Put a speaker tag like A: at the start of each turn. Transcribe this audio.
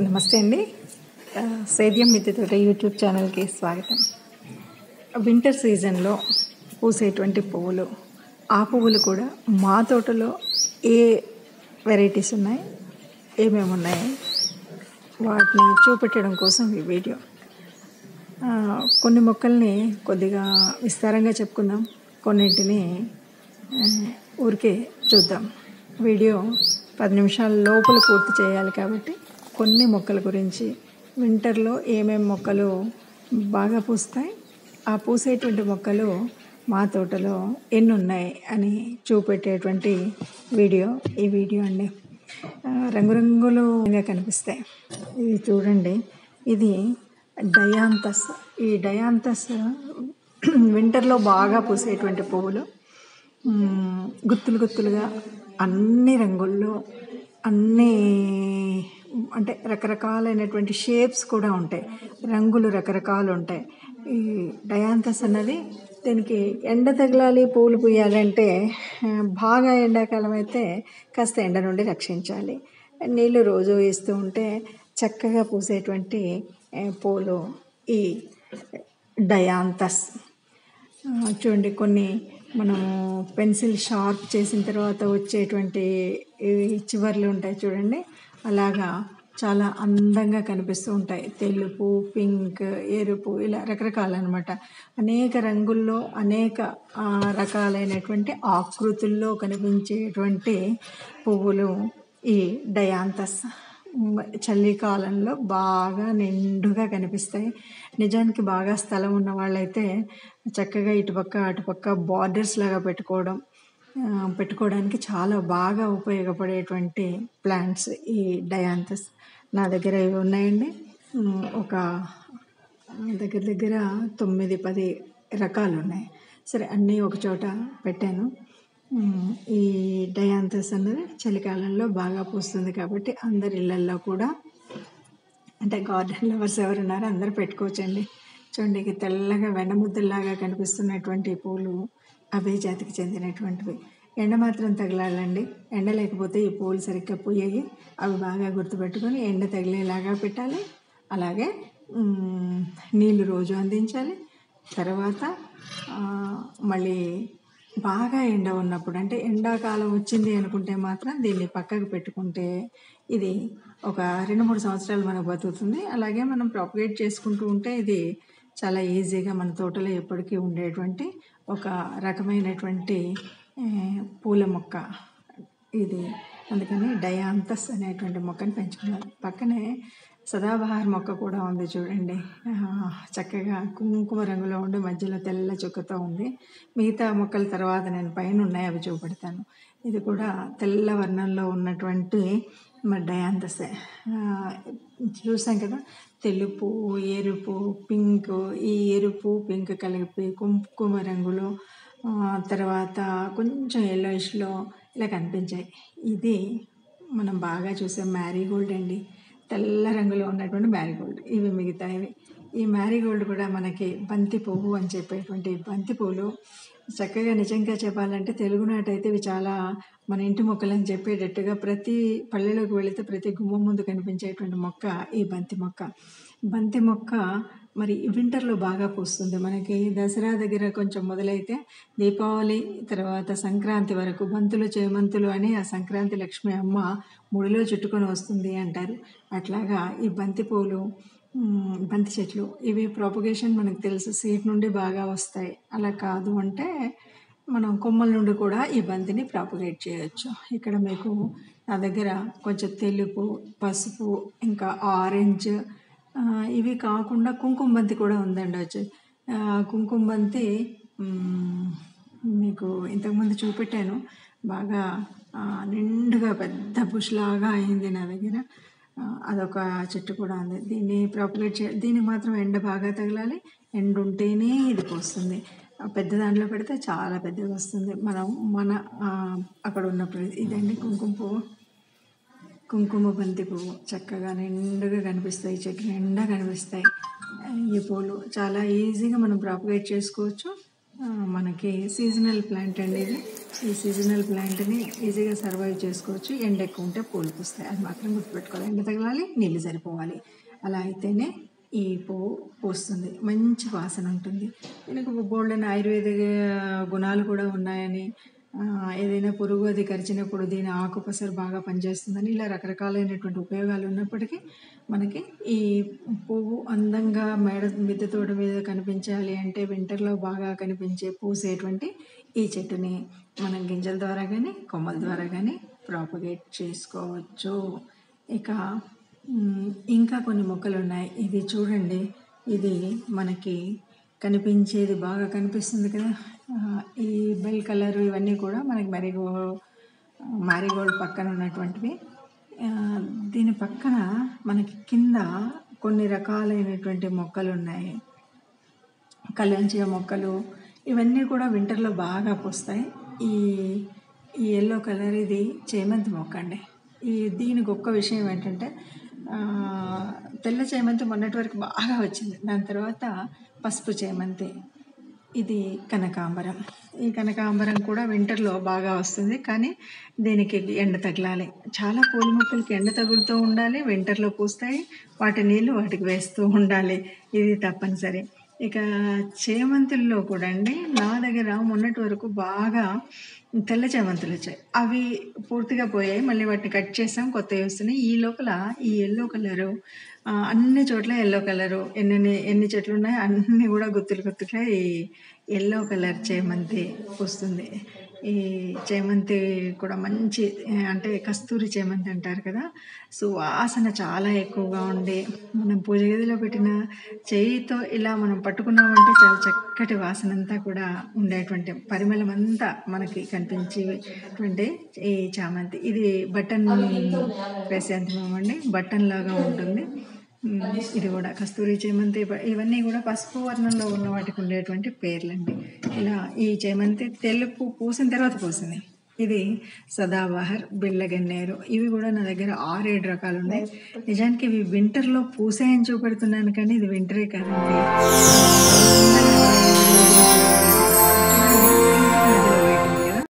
A: నమస్తే అండి ఆ, సేద్యం మిద్దెతోట యూట్యూబ్ ఛానల్కి స్వాగతం వింటర్ సీజన్లో పూసేటువంటి పువ్వులు ఆ పువ్వులు కూడా మా తోటలో ఏ వెరైటీస్ ఉన్నాయి ఏమేమి ఉన్నాయి వాటిని చూపెట్టడం కోసం ఈ వీడియో ఆ, కొన్ని మొక్కల్ని కొద్దిగా విస్తారంగా చెప్పుకుందాం కొన్నింటిని ఆ, ఊరికే చూద్దాం వీడియో పది నిమిషాల లోపల పూర్తి చేయాలి కాబట్టి కొన్ని మొక్కల గురించి వింటర్లో ఏమేమి మొక్కలు బాగా పూస్తాయి ఆ పూసేటువంటి మొక్కలు మా తోటలో ఎన్ని ఉన్నాయి అని చూపెట్టేటువంటి వీడియో ఈ వీడియో అండి ఆ, రంగురంగులుగా కనిపిస్తాయి ఇది చూడండి ఇది డయాంతస్ ఈ డయాంతస్ వింటర్లో బాగా పూసేటువంటి పువ్వులు మ్, గుత్తులు గుత్తులుగా అన్ని రంగుల్లో అన్ని అంటే రకరకాలైనటువంటి షేప్స్ కూడా ఉంటాయి రంగులు రకరకాలు ఉంటాయి ఈ డయాంతస్ అన్నది దీనికి ఎండ తగలాలి పూలు పూయాలంటే ఆ, బాగా ఎండాకాలం అయితే కాస్త ఎండ నుండి రక్షించాలి నీళ్ళు రోజు వేస్తూ ఉంటే చక్కగా పూసేటువంటి ఆ, పూలు ఈ డయాంతస్ ఆ, చూడండి కొన్ని మనము పెన్సిల్ షార్ప్ చేసిన తర్వాత వచ్చేటువంటి ఇవి చివర్లు ఉంటాయి చూడండి అలాగా చాలా అందంగా కనిపిస్తూ ఉంటాయి తెలుపు పింక్ ఎరుపు ఇలా రకరకాలు అనమాట అనేక రంగుల్లో అనేక ఆ, రకాలైనటువంటి ఆకృతుల్లో కనిపించేటువంటి పువ్వులు ఈ డయాంతస్ మ్, చలికాలంలో బాగా నిండుగా కనిపిస్తాయి నిజానికి బాగా స్థలం ఉన్న వాళ్ళైతే చక్కగా ఇటుపక్క అటుపక్క బార్డర్స్ లాగా పెట్టుకోవడం ఆ, పెట్టుకోవడానికి చాలా బాగా ఉపయోగపడేటువంటి ప్లాంట్స్ ఈ డయాంతస్ నా దగ్గర ఇవి ఉన్నాయండి మ్, ఒక దగ్గర దగ్గర తొమ్మిది పది రకాలు ఉన్నాయి సరే అన్నీ ఒక చోట పెట్టాను మ్, ఈ డయాంతస్ అన్నది చలికాలంలో బాగా పూస్తుంది కాబట్టి అందరి ఇళ్ళల్లో కూడా అంటే గార్డెన్ లవర్స్ ఎవరున్నారో అందరూ పెట్టుకోవచ్చండి చూడండి ఇక తెల్లగా వెన్నముద్దల్లాగా కనిపిస్తున్నటువంటి పూలు అవే జాతికి చెందినటువంటివి ఎండ మాత్రం తగలాలండి ఎండ లేకపోతే ఈ పూలు సరిగ్గా పూయాయి అవి బాగా గుర్తుపెట్టుకొని ఎండ తగిలేలాగా పెట్టాలి అలాగే మ్, నీళ్ళు రోజు అందించాలి తర్వాత ఆ, మళ్ళీ బాగా ఎండ ఉన్నప్పుడు అంటే ఎండాకాలం వచ్చింది అనుకుంటే మాత్రం దీన్ని పక్కకు పెట్టుకుంటే ఇది ఒక రెండు మూడు సంవత్సరాలు మనకు బతుకుతుంది అలాగే మనం ప్రాపగేట్ చేసుకుంటూ ఉంటే ఇది చాలా ఈజీగా మన తోటలో ఎప్పటికీ ఉండేటువంటి ఒక రకమైనటువంటి ఏ, పూల మొక్క ఇది అందుకని డయాంతస్ అనేటువంటి మొక్కని పెంచుకున్నారు పక్కనే సదాబహార్ మొక్క కూడా ఉంది చూడండి ఆ, చక్కగా కుంకుమ రంగులో ఉండి మధ్యలో తెల్ల చుక్కతో ఉంది మిగతా మొక్కల తర్వాత నేను పైన ఉన్నాయి అవి చూపెడతాను ఇది కూడా తెల్ల వర్ణంలో ఉన్నటువంటి మరి డయాంతసే ఆ, చూసాం కదా తెలుపు ఎరుపు పింక్ ఈ ఎరుపు పింక్ కలిపి కుంకుమ రంగులో ఆ, తర్వాత కొంచెం ఎల్లోయిష్లో ఇలా కనిపించాయి ఇది మనం బాగా చూసే మ్యారీగోల్డ్ అండి తెల్ల రంగులో ఉన్నటువంటి మ్యారీగోల్డ్ ఇవి మిగతావి ఈ మ్యారీగోల్డ్ కూడా మనకి బంతి పువ్వు అని చెప్పేటువంటి బంతి పువ్వులు చక్కగా నిజంగా చెప్పాలంటే తెలుగు నాటైతే ఇవి చాలా మన ఇంటి మొక్కలని చెప్పేటట్టుగా ప్రతి పల్లెలోకి వెళితే ప్రతి గుమ్మం ముందు కనిపించేటువంటి మొక్క ఈ బంతి మొక్క బంతి మొక్క మరి వింటర్లో బాగా పూస్తుంది మనకి దసరా దగ్గర కొంచెం మొదలైతే దీపావళి తర్వాత సంక్రాంతి వరకు బంతులు చేమంతులు అని ఆ సంక్రాంతి లక్ష్మి అమ్మ ముడిలో చుట్టుకొని వస్తుంది అంటారు అట్లాగా ఈ బంతి పూలు మ్, బంతి చెట్లు ఇవి ప్రాపగేషన్ మనకు తెలుసు సీడ్ నుండి బాగా వస్తాయి అలా కాదు అంటే మనం కొమ్మల నుండి కూడా ఈ బంతిని ప్రాపగేట్ చేయొచ్చు ఇక్కడ మీకు నా దగ్గర కొంచెం తెలుపు పసుపు ఇంకా ఆరెంజ్ ఆ, ఇవి కాకుండా కుంకుమ బంతి కూడా ఉందండి వచ్చి ఆ, కుంకుమ బంతి మ్, మీకు ఇంతకుముందు చూపెట్టాను బాగా ఆ, నిండుగా పెద్ద బుష్ లాగా అయింది నా దగ్గర ఆ, అదొక చెట్టు కూడా ఉంది దీన్ని ప్రాపగేట్ చే దీనికి మాత్రం ఎండ బాగా తగలాలి ఎండ ఉంటేనే ఇది పోస్తుంది ఆ, పెద్ద దాంట్లో పెడితే చాలా పెద్దగా వస్తుంది మనం మన ఆ, అక్కడ ఉన్నప్పుడు ఇదండి కుంకుమ పువ్వు కుంకుమ బంతి పువ్వు చక్కగా నిండుగా కనిపిస్తాయి చెట్టు నిండా కనిపిస్తాయి ఈ పూలు చాలా ఈజీగా మనం ప్రాపగేట్ చేసుకోవచ్చు ఆ, మనకి సీజనల్ ప్లాంట్ అండి ఇది ఈ సీజనల్ ప్లాంట్ని ఈజీగా సర్వైవ్ చేసుకోవచ్చు ఎండ ఎక్కువ ఉంటే పూలు పూస్తాయి అది మాత్రం గుర్తుపెట్టుకోవాలి ఎండ తగలాలి నీళ్ళు సరిపోవాలి అలా అయితేనే ఈ పువ్వు పూస్తుంది మంచి వాసన ఉంటుంది దీనికి బోల్డెన్ ఆయుర్వేదిక గుణాలు కూడా ఉన్నాయని ఆ, ఏదైనా పురుగు అది కరిచినప్పుడు దీని ఆకు పసరు బాగా పనిచేస్తుందని ఇలా రకరకాలైనటువంటి ఉపయోగాలు ఉన్నప్పటికీ మనకి ఈ పువ్వు అందంగా మేడ మిద్దె తోట మీద కనిపించాలి అంటే వింటర్లో బాగా కనిపించే పూసేటువంటి ఈ చెట్టుని మనం గింజల ద్వారా కానీ కొమ్మల ద్వారా కానీ ప్రాపగేట్ చేసుకోవచ్చు ఇక మ్, ఇంకా కొన్ని మొక్కలు ఉన్నాయి ఇది చూడండి ఇది మనకి కనిపించేది బాగా కనిపిస్తుంది కదా ఆ, ఈ బెల్ కలర్ ఇవన్నీ కూడా మనకి మరిగో మారిగోల్డ్ పక్కన ఉన్నటువంటివి ఆ, దీని పక్కన మనకి కింద కొన్ని రకాలైనటువంటి మొక్కలు ఉన్నాయి కళ్యాణ్చియ మొక్కలు ఇవన్నీ కూడా వింటర్లో బాగా పూస్తాయి ఈ ఈ ఎల్లో కలర్ ఇది చేమంతి మొక్క అండి ఈ దీనికి ఒక్క విషయం ఏంటంటే ఆ, తెల్ల చేమంతి మొన్నటి వరకు బాగా వచ్చింది దాని తర్వాత పసుపు చేమంతి ఇది కనకాంబరం ఈ కనకాంబరం కూడా వింటర్లో బాగా వస్తుంది కానీ దీనికి ఎండ తగలాలి చాలా పూల మొక్కలకి ఎండ తగులుతూ ఉండాలి వింటర్లో పూస్తాయి వాటి నీళ్ళు వాటికి వేస్తూ ఉండాలి ఇది తప్పనిసరి ఇక చేమంతుల్లో కూడా అండి నా దగ్గర మొన్నటి వరకు బాగా తెల్ల చేమంతులు వచ్చాయి అవి పూర్తిగా పోయాయి మళ్ళీ వాటిని కట్ చేసాం కొత్తవి వస్తున్నాయి ఈ లోపల ఈ ఎల్లో కలరు ఆ, అన్ని చోట్ల ఎల్లో కలరు ఎన్ని ఎన్ని చెట్లు ఉన్నాయో అన్నీ కూడా గుత్తులు గుత్తులుగా ఈ ఎల్లో కలర్ చేమంతి వస్తుంది ఈ చేమంతి కూడా మంచి ఆ, అంటే కస్తూరి చేమంతి అంటారు కదా సో వాసన చాలా ఎక్కువగా ఉండి మనం పూజ గదిలో పెట్టిన చేయితో ఇలా మనం పట్టుకున్నామంటే చాలా చక్కటి వాసన అంతా కూడా ఉండేటువంటి పరిమళం అంతా మనకి కనిపించేటువంటి ఈ చామంతి ఇది బటన్ క్రైశాంతిమం అండి బటన్ లాగా ఉంటుంది ఉమ్, ఇది కూడా కస్తూరి చేమంతి ఇవ- ఇవన్నీ కూడా పసుపు వర్ణంలో ఉన్న వాటికి ఉండేటువంటి పేర్లండి ఇలా ఈ చేమంతి తెలుపు పూసిన తర్వాత పూసింది ఇది సదాబహార్ బిళ్ళగన్నేరు ఇవి కూడా నా దగ్గర ఆరేడు రకాలు ఉన్నాయి నిజానికి ఇవి వింటర్లో పూసాయని చూపెడుతున్నాను కానీ ఇది వింటరే కాదండి